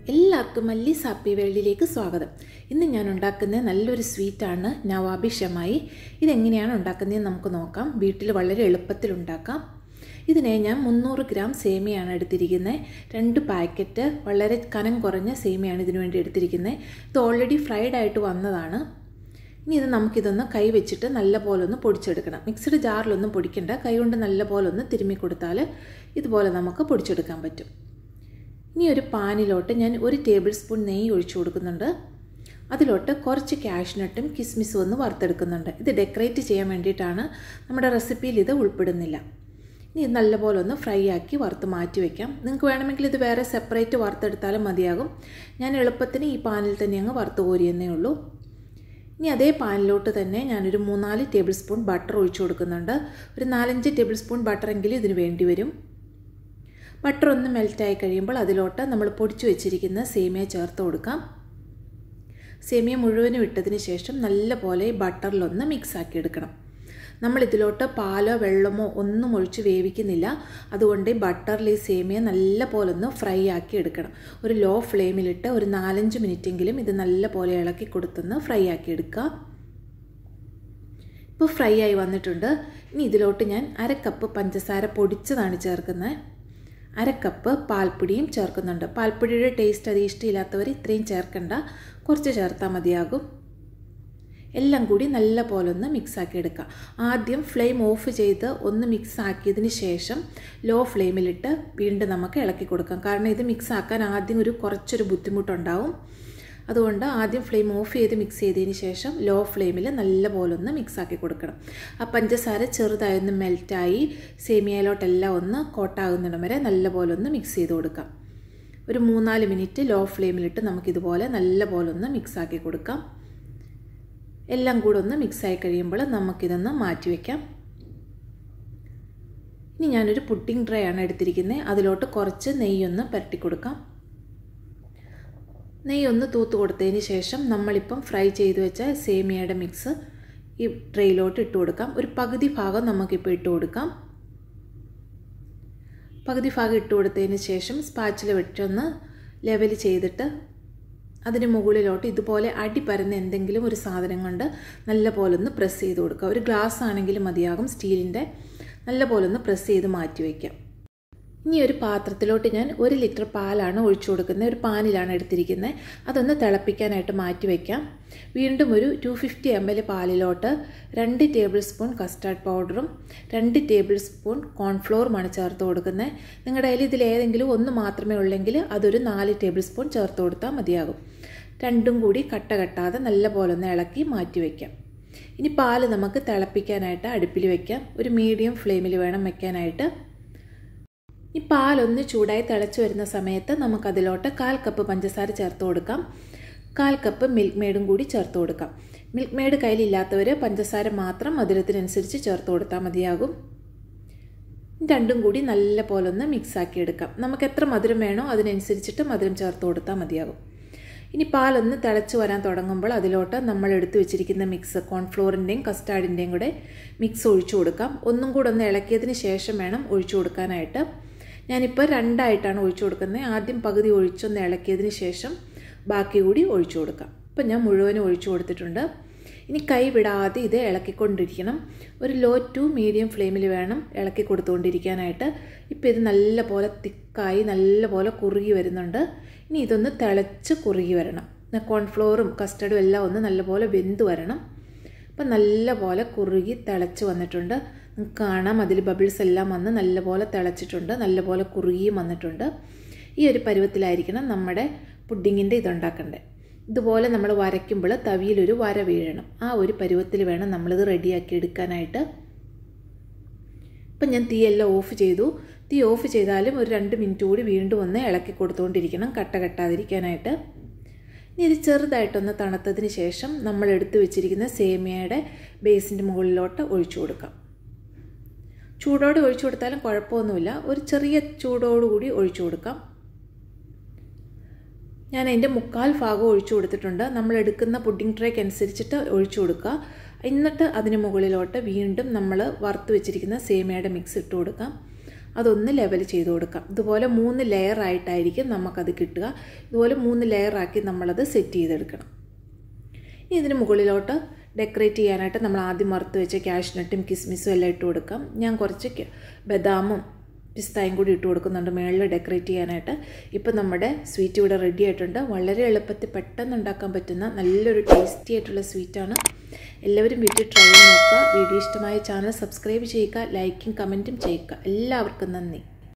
എല്ലാവർക്കും മല്ലി സാപ്പി വേൾഡിലേക്ക് സ്വാഗതം ഇന്ന് ഞാൻ ഉണ്ടാക്കുന്ന നല്ലൊരു സ്വീറ്റാണ് നവാബി ഷമായി ഇതെങ്ങനെയാണ് ഉണ്ടാക്കുന്നതെന്ന് നമുക്ക് നോക്കാം വീട്ടിൽ വളരെ എളുപ്പത്തിൽ ഉണ്ടാക്കാം ഇതിനെ ഞാൻ മുന്നൂറ് ഗ്രാം സേമിയാണ് എടുത്തിരിക്കുന്നത് രണ്ട് പാക്കറ്റ് വളരെ കനം കുറഞ്ഞ സേമിയാണ് ഇതിനു വേണ്ടി എടുത്തിരിക്കുന്നത് ഇത് ഓൾറെഡി ഫ്രൈഡ് ആയിട്ട് വന്നതാണ് ഇനി ഇത് നമുക്കിതൊന്ന് കൈ വെച്ചിട്ട് നല്ല പോലെ ഒന്ന് പൊടിച്ചെടുക്കണം മിക്സഡ് ജാറിലൊന്നും പൊടിക്കണ്ട കൈ കൊണ്ട് നല്ല പോലെ ഒന്ന് തിരുമ്മി കൊടുത്താൽ ഇതുപോലെ നമുക്ക് പൊടിച്ചെടുക്കാൻ പറ്റും ഇനി ഒരു പാനിലോട്ട് ഞാൻ ഒരു ടേബിൾ സ്പൂൺ നെയ്യ് ഒഴിച്ചു കൊടുക്കുന്നുണ്ട് അതിലോട്ട് കുറച്ച് കാഷ്നട്ടും കിസ്മിസും ഒന്ന് വറുത്തെടുക്കുന്നുണ്ട് ഇത് ഡെക്കറേറ്റ് ചെയ്യാൻ വേണ്ടിയിട്ടാണ് നമ്മുടെ റെസിപ്പിയിൽ ഇത് ഉൾപ്പെടുന്നില്ല ഇനി ഇത് നല്ലപോലെ ഒന്ന് ഫ്രൈ ആക്കി വറുത്ത് മാറ്റി വയ്ക്കാം നിങ്ങൾക്ക് വേണമെങ്കിൽ ഇത് വേറെ സെപ്പറേറ്റ് വറുത്തെടുത്താലും മതിയാകും ഞാൻ എളുപ്പത്തിന് ഈ പാനിൽ തന്നെ അങ്ങ് വറുത്ത് കോരിയെന്നേ ഉള്ളൂ ഇനി അതേ പാനിലോട്ട് തന്നെ ഞാനൊരു മൂന്നാല് ടേബിൾ സ്പൂൺ ബട്ടർ ഒഴിച്ചു കൊടുക്കുന്നുണ്ട് ഒരു നാലഞ്ച് ടേബിൾ സ്പൂൺ ബട്ടറെങ്കിലും ഇതിന് വേണ്ടി വരും ബട്ടർ ഒന്ന് മെൽറ്റായി കഴിയുമ്പോൾ അതിലോട്ട് നമ്മൾ പൊടിച്ചു വെച്ചിരിക്കുന്ന സേമിയ ചേർത്ത് കൊടുക്കാം സേമിയ മുഴുവനും ഇട്ടതിന് ശേഷം നല്ലപോലെ ബട്ടറിലൊന്ന് മിക്സ് ആക്കി എടുക്കണം നമ്മൾ ഇതിലോട്ട് പാലോ വെള്ളമോ ഒന്നും ഒഴിച്ച് വേവിക്കുന്നില്ല അതുകൊണ്ട് ബട്ടറിൽ ഈ സേമിയ നല്ല പോലെ ഒന്ന് ഫ്രൈ ആക്കി എടുക്കണം ഒരു ലോ ഫ്ലെയിമിലിട്ട് ഒരു നാലഞ്ച് മിനിറ്റെങ്കിലും ഇത് നല്ല പോലെ ഇളക്കി കൊടുത്തൊന്ന് ഫ്രൈ ആക്കി എടുക്കുക ഇപ്പോൾ ഫ്രൈ ആയി വന്നിട്ടുണ്ട് ഇനി ഇതിലോട്ട് ഞാൻ അര കപ്പ് പഞ്ചസാര പൊടിച്ചതാണ് ചേർക്കുന്നത് അര കപ്പ് പാൽപ്പൊടിയും ചേർക്കുന്നുണ്ട് പാൽപ്പൊടിയുടെ ടേസ്റ്റ് അത് ഇഷ്ടമില്ലാത്തവർ ഇത്രയും ചേർക്കണ്ട കുറച്ച് ചേർത്താൽ മതിയാകും എല്ലാം കൂടി നല്ല പോലെ ഒന്ന് മിക്സാക്കി എടുക്കുക ആദ്യം ഫ്ലെയിം ഓഫ് ചെയ്ത് ഒന്ന് മിക്സ് ആക്കിയതിന് ശേഷം ലോ ഫ്ലെയിമിലിട്ട് വീണ്ടും നമുക്ക് ഇളക്കി കൊടുക്കാം കാരണം ഇത് മിക്സ് ആക്കാൻ ആദ്യം ഒരു കുറച്ചൊരു ബുദ്ധിമുട്ടുണ്ടാവും അതുകൊണ്ട് ആദ്യം ഫ്ലെയിം ഓഫ് ചെയ്ത് മിക്സ് ചെയ്തതിന് ശേഷം ലോ ഫ്ലെയിമിൽ നല്ല പോലെ ഒന്ന് മിക്സ് ആക്കി കൊടുക്കണം ആ പഞ്ചസാര ചെറുതായി ഒന്ന് മെൽറ്റായി സേമിയയിലോട്ടെല്ലാം ഒന്ന് കോട്ടാകുന്നിടം വരെ നല്ല പോലെ ഒന്ന് മിക്സ് ചെയ്ത് കൊടുക്കാം ഒരു മൂന്നാല് മിനിറ്റ് ലോ ഫ്ലെയിമിലിട്ട് നമുക്കിതുപോലെ നല്ല പോലെ ഒന്ന് മിക്സ് ആക്കി കൊടുക്കാം എല്ലാം കൂടെ ഒന്ന് മിക്സായി കഴിയുമ്പോൾ നമുക്കിതൊന്ന് മാറ്റി വയ്ക്കാം ഇനി ഞാനൊരു പുഡിംഗ് ട്രേ ആണ് എടുത്തിരിക്കുന്നത് അതിലോട്ട് കുറച്ച് നെയ്യൊന്ന് പുരട്ടി കൊടുക്കാം നെയ്യൊന്ന് തൂത്ത് കൊടുത്തതിന് ശേഷം നമ്മളിപ്പം ഫ്രൈ ചെയ്ത് വെച്ച സേമിയയുടെ മിക്സ് ഈ ട്രെയിലോട്ട് ഇട്ട് കൊടുക്കാം ഒരു പകുതി ഭാഗം നമുക്കിപ്പോൾ ഇട്ട് കൊടുക്കാം പകുതി ഭാഗം ഇട്ട് കൊടുത്തതിന് ശേഷം സ്പാച്ചിൽ വെച്ചൊന്ന് ലെവൽ ചെയ്തിട്ട് അതിന് മുകളിലോട്ട് ഇതുപോലെ അടി പരന്ന എന്തെങ്കിലും ഒരു സാധനം കൊണ്ട് നല്ല പോലെ ഒന്ന് പ്രസ് ചെയ്ത് കൊടുക്കുക ഒരു ഗ്ലാസ് ആണെങ്കിലും മതിയാകും സ്റ്റീലിൻ്റെ നല്ല പോലെ ഒന്ന് പ്രസ് ചെയ്ത് മാറ്റി വയ്ക്കാം ഇനി ഒരു പാത്രത്തിലോട്ട് ഞാൻ ഒരു ലിറ്റർ പാലാണ് ഒഴിച്ചു കൊടുക്കുന്നത് ഒരു പാനിലാണ് എടുത്തിരിക്കുന്നത് അതൊന്ന് തിളപ്പിക്കാനായിട്ട് മാറ്റി വയ്ക്കാം വീണ്ടും ഒരു ടു ഫിഫ്റ്റി എം എൽ പാലിലോട്ട് രണ്ട് ടേബിൾ സ്പൂൺ കസ്റ്റാർഡ് പൗഡറും രണ്ട് ടേബിൾ സ്പൂൺ കോൺഫ്ലോറുമാണ് ചേർത്ത് കൊടുക്കുന്നത് നിങ്ങളുടെ കയ്യിൽ ഇതിൽ ഏതെങ്കിലും ഒന്ന് മാത്രമേ ഉള്ളെങ്കിൽ അതൊരു നാല് ടേബിൾ സ്പൂൺ ചേർത്ത് കൊടുത്താൽ മതിയാകും രണ്ടും കൂടി കട്ട കെട്ടാതെ നല്ല പോലെ ഒന്ന് ഇളക്കി മാറ്റി വയ്ക്കാം ഇനി പാല് നമുക്ക് തിളപ്പിക്കാനായിട്ട് അടുപ്പിൽ വയ്ക്കാം ഒരു മീഡിയം ഫ്ലെയിമിൽ വേണം വയ്ക്കാനായിട്ട് ഈ പാലൊന്ന് ചൂടായി തിളച്ച് വരുന്ന സമയത്ത് നമുക്കതിലോട്ട് കാൽ കപ്പ് പഞ്ചസാര ചേർത്ത് കൊടുക്കാം കാൽ കപ്പ് മിൽക്ക് മെയ്ഡും കൂടി ചേർത്ത് കൊടുക്കാം മിൽക്ക് മെയ്ഡ് കയ്യിലില്ലാത്തവർ പഞ്ചസാര മാത്രം മധുരത്തിനനുസരിച്ച് ചേർത്ത് കൊടുത്താൽ മതിയാകും രണ്ടും കൂടി നല്ല പോലെ ഒന്ന് മിക്സാക്കി എടുക്കാം നമുക്ക് എത്ര മധുരം വേണോ അതിനനുസരിച്ചിട്ട് മധുരം ചേർത്ത് കൊടുത്താൽ മതിയാകും ഇനി പാലൊന്ന് തിളച്ച് വരാൻ തുടങ്ങുമ്പോൾ അതിലോട്ട് നമ്മൾ എടുത്തു വെച്ചിരിക്കുന്ന മിക്സ് കോൺഫ്ലോറിൻ്റെയും കസ്റ്റാർഡിൻ്റെയും കൂടെ മിക്സ് ഒഴിച്ചു കൊടുക്കാം ഒന്നും കൂടെ ഒന്ന് ഇളക്കിയതിന് ശേഷം വേണം ഒഴിച്ചു കൊടുക്കാനായിട്ട് ഞാനിപ്പോൾ രണ്ടായിട്ടാണ് ഒഴിച്ചു കൊടുക്കുന്നത് ആദ്യം പകുതി ഒഴിച്ചൊന്ന് ഇളക്കിയതിന് ശേഷം ബാക്കി കൂടി ഒഴിച്ചു കൊടുക്കാം ഇപ്പം ഞാൻ മുഴുവനും ഒഴിച്ചു കൊടുത്തിട്ടുണ്ട് ഇനി കൈ വിടാതെ ഇത് ഇളക്കിക്കൊണ്ടിരിക്കണം ഒരു ലോ ടു മീഡിയം ഫ്ലെയിമിൽ വേണം ഇളക്കി കൊടുത്തുകൊണ്ടിരിക്കാനായിട്ട് ഇപ്പോൾ ഇത് നല്ല പോലെ തിക്കായി നല്ല പോലെ കുറുകി വരുന്നുണ്ട് ഇനി ഇതൊന്ന് തിളച്ച് കുറുകി വരണം കോൺഫ്ലോറും കസ്റ്റർഡും എല്ലാം ഒന്ന് നല്ലപോലെ വെന്ത് വരണം അപ്പം നല്ല പോലെ കുറുകി തിളച്ച് വന്നിട്ടുണ്ട് കാണാം അതിൽ ബബിൾസ് എല്ലാം വന്ന് നല്ലപോലെ തിളച്ചിട്ടുണ്ട് നല്ലപോലെ കുറുകിയും വന്നിട്ടുണ്ട് ഈ ഒരു പരുവത്തിലായിരിക്കണം നമ്മുടെ പുഡിങ്ങിൻ്റെ ഇതുണ്ടാക്കേണ്ടത് ഇതുപോലെ നമ്മൾ വരയ്ക്കുമ്പോൾ തവിയിലൊരു വര വീഴണം ആ ഒരു പരുവത്തിൽ വേണം നമ്മളിത് റെഡിയാക്കി എടുക്കാനായിട്ട് ഇപ്പം ഞാൻ തീയെല്ലാം ഓഫ് ചെയ്തു തീ ഓഫ് ചെയ്താലും ഒരു രണ്ട് മിനിറ്റ് കൂടി വീണ്ടും ഒന്ന് ഇളക്കി കൊടുത്തുകൊണ്ടിരിക്കണം കട്ട കെട്ടാതിരിക്കാനായിട്ട് ഇനി ഇത് ചെറുതായിട്ടൊന്ന് തണുത്തതിന് ശേഷം നമ്മൾ എടുത്തു വെച്ചിരിക്കുന്ന സേമിയയുടെ ബേസിൻ്റെ മുകളിലോട്ട് ഒഴിച്ചു കൊടുക്കാം ചൂടോടെ ഒഴിച്ചു കൊടുത്താലും കുഴപ്പമൊന്നുമില്ല ഒരു ചെറിയ ചൂടോടുകൂടി ഒഴിച്ചു കൊടുക്കാം ഞാൻ അതിൻ്റെ മുക്കാൽ ഭാഗം ഒഴിച്ചു കൊടുത്തിട്ടുണ്ട് നമ്മൾ എടുക്കുന്ന പുഡിംഗ് ട്രേക്ക് അനുസരിച്ചിട്ട് ഒഴിച്ചു കൊടുക്കുക എന്നിട്ട് അതിന് മുകളിലോട്ട് വീണ്ടും നമ്മൾ വറുത്ത് വെച്ചിരിക്കുന്ന സേമിയയുടെ മിക്സ് ഇട്ട് കൊടുക്കാം അതൊന്ന് ലെവൽ ചെയ്ത് കൊടുക്കാം ഇതുപോലെ മൂന്ന് ലെയർ ആയിട്ടായിരിക്കും നമുക്കത് കിട്ടുക ഇതുപോലെ മൂന്ന് ലെയറാക്കി നമ്മളത് സെറ്റ് ചെയ്തെടുക്കണം ഇനി ഇതിന് മുകളിലോട്ട് ഡെക്കറേറ്റ് ചെയ്യാനായിട്ട് നമ്മൾ ആദ്യം വറുത്ത് വെച്ച കാഷ്നട്ടും കിസ്മിസും എല്ലാം ഇട്ട് കൊടുക്കാം ഞാൻ കുറച്ച് ബദാമും പിസ്തായും കൂടി ഇട്ട് കൊടുക്കുന്നുണ്ട് മേളിൽ ഡെക്കറേറ്റ് ചെയ്യാനായിട്ട് ഇപ്പം നമ്മുടെ സ്വീറ്റ് ഇവിടെ റെഡി ആയിട്ടുണ്ട് വളരെ എളുപ്പത്തിൽ പെട്ടെന്ന് ഉണ്ടാക്കാൻ പറ്റുന്ന നല്ലൊരു ടേസ്റ്റി ആയിട്ടുള്ള സ്വീറ്റാണ് എല്ലാവരും വീട്ടിൽ ട്രൈ ചെയ്ത് നോക്കുക വീഡിയോ ഇഷ്ടമായ ചാനൽ സബ്സ്ക്രൈബ് ചെയ്യുക ലൈക്കും കമൻറ്റും ചെയ്യുക എല്ലാവർക്കും നന്ദി